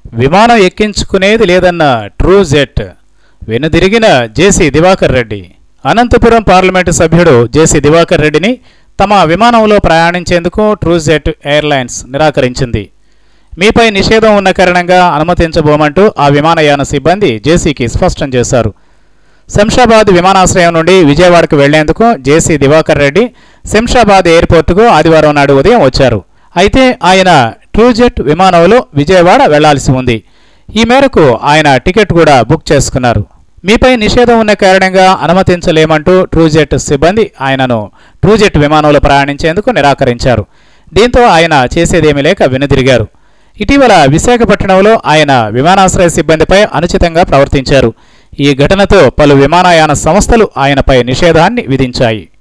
విమానం ఎక్కించుకునేది లేదన్న ట్రూ జెట్ వెనుదిరిగిన జేసీ దివాకర్ రెడ్డి అనంతపురం పార్లమెంటు సభ్యుడు జేసీ దివాకర్ రెడ్డిని తమ విమానంలో ప్రయాణించేందుకు ట్రూజెట్ ఎయిర్లైన్స్ నిరాకరించింది మీపై నిషేధం ఉన్న కారణంగా అనుమతించబోమంటూ ఆ విమానయాన సిబ్బంది జేసీకి స్పష్టం చేశారు శంషాబాద్ విమానాశ్రయం నుండి విజయవాడకు వెళ్లేందుకు జేసీ దివాకర్ రెడ్డి శంషాబాద్ ఎయిర్పోర్టుకు ఆదివారం నాడు ఉదయం వచ్చారు అయితే ఆయన ట్రూజెట్ విమానంలో విజయవాడ వెళ్లాల్సి ఉంది ఈ మేరకు ఆయన టికెట్ కూడా బుక్ చేసుకున్నారు మీపై నిషేధం ఉన్న కారణంగా అనుమతించలేమంటూ ట్రూజెట్ సిబ్బంది ఆయనను ట్రూజెట్ విమానంలో ప్రయాణించేందుకు నిరాకరించారు దీంతో ఆయన చేసేదేమీ లేక వెనుదిరిగారు ఇటీవల విశాఖపట్నంలో ఆయన విమానాశ్రయ సిబ్బందిపై అనుచితంగా ప్రవర్తించారు ఈ ఘటనతో పలు విమానయాన సంస్థలు ఆయనపై నిషేధాన్ని విధించాయి